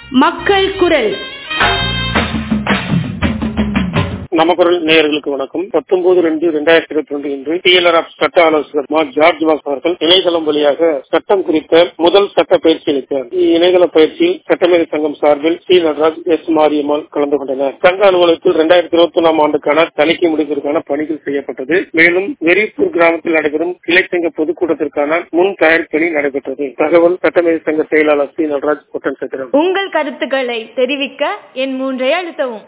மக்கள் குரல் நம்ம குரல் நேயர்களுக்கு வணக்கம் பத்தொன்பது ரெண்டு ரெண்டாயிரத்தி இருபத்தி ரெண்டு இன்று டிஎல்ஆர் ஆஃப் சட்ட ஆலோசகர் மா ஜார்ஜ் வாஸ் அவர்கள் இணையதளம் வழியாக சட்டம் குறித்த முதல் சட்ட பயிற்சி அளித்தார் இணையதள பயிற்சியில் சட்டமேதை சங்கம் சார்பில் சி நடராஜ் எஸ் மாரியம்மாள் கலந்து கொண்டனர் சங்க அலுவலகத்தில் இரண்டாயிரத்தி இருபத்தி ஒன்றாம் ஆண்டுக்கான தணிக்கை முடிப்பதற்கான பணிகள் செய்யப்பட்டது மேலும் வெறிப்பூர் கிராமத்தில் நடைபெறும் கிளைச்சங்க பொதுக்கூட்டத்திற்கான முன் தயார் பணி நடைபெற்றது தகவல் சட்டமேதை சங்க செயலாளர் சி நடராஜ் கொட்டன் சத்திரம் உங்கள் கருத்துக்களை தெரிவிக்க என் மூன்றை அழுத்தவும்